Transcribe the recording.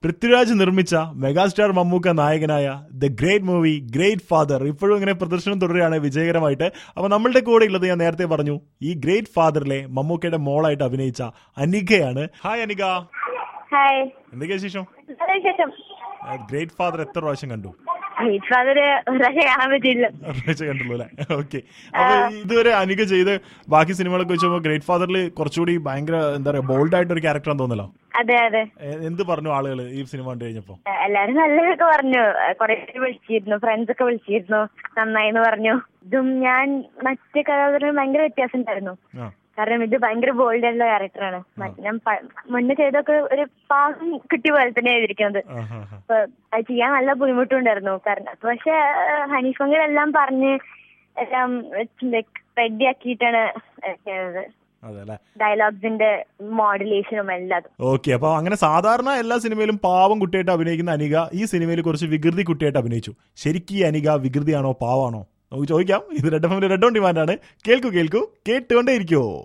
പൃഥ്വിരാജ് നിർമ്മിച്ച മെഗാസ്റ്റാർ മമ്മൂക്ക നായകനായ the great movie great father ഇപ്പോഴും ഇങ്ങനെ പ്രദർശനം തുടരുകയാണ് വിജയകരമായിട്ട് അപ്പൊ നമ്മളുടെ കൂടെ ഉള്ളത് ഞാൻ നേരത്തെ പറഞ്ഞു ഈ ഗ്രേറ്റ് ഫാദറിലെ മമ്മൂക്കയുടെ മോളായിട്ട് അഭിനയിച്ച അനികയാണ് ഹായ് അനിക ഹായ് എന്തൊക്കെയാ വിശേഷം നല്ല വിശേഷം ഗ്രേറ്റ് ഫാദർ എത്ര പ്രാവശ്യം കണ്ടു ഗ്രേറ്റ് ഫാദർ ഒരാളെ കാണാൻ പറ്റില്ല ഒരാഴ്ച കണ്ടുള്ളൂ അല്ലെ ഓക്കെ അപ്പൊ ഇതുവരെ അനിക ചെയ്ത് ബാക്കി സിനിമകളൊക്കെ വെച്ച് ഗ്രേറ്റ് ഫാദറിൽ കുറച്ചുകൂടി ഭയങ്കര എന്താ പറയാ ബോൾഡ് ആയിട്ട് ഒരു ക്യാരക്ടർ തോന്നല്ലോ അതെ അതെ എ- എന്ത് പറഞ്ഞു ആളുകൾ ഈ സിനിമ കണ്ടു കഴിഞ്ഞപ്പോ ഏഹ് എല്ലാരും നല്ലതൊക്കെ പറഞ്ഞു കുറെ പേര് വിളിച്ചിരുന്നു ഫ്രണ്ട്സ് ഒക്കെ വിളിച്ചിരുന്നു നന്നായിന്ന് പറഞ്ഞു ഇതും ഞാൻ മറ്റേ കഥാപാത്രം ഭയങ്കര വ്യത്യാസം ഉണ്ടായിരുന്നു ആ കാരണം ഇത് ഭയങ്കര ബോൾഡ് ആയിട്ടുള്ള ക്യാരക്ടറാണ് ഞാൻ പ- മുന്നേ ചെയ്തൊക്കെ ഒരു പാകം കിട്ടിയ പോലെ തന്നെ ചെയ്തിരിക്കുന്നത് ആ, ആ, ആ. അപ്പൊ അത് ചെയ്യാൻ നല്ല ബുദ്ധിമുട്ടുണ്ടായിരുന്നു കാരണം പക്ഷെ ഹനീഫങ്ങളെല്ലാം പറഞ്ഞ് എല്ലാം റെഡി ആക്കിയിട്ടാണ് ചെയ്തത് അതെ അല്ലെ ഡയലോഗ്സിന്റെ മോഡുലേഷനും എല്ലാം ഓക്കെ അപ്പൊ അങ്ങനെ സാധാരണ എല്ലാ സിനിമയിലും പാവം കുട്ടിയായിട്ട് അഭിനയിക്കുന്ന അനിക ഈ സിനിമയിൽ കുറച്ച് വികൃതി കുട്ടിയായിട്ട് അഭിനയിച്ചു ശരിക്കും ഈ അനിക വികൃതിയാണോ പാവാണോ നമുക്ക് ചോദിക്കാം ഇത് red F red on demand ആണ് കേൾക്കൂ കേൾക്കൂ കേട്ടുകൊണ്ടേ ഇരിക്കുവോ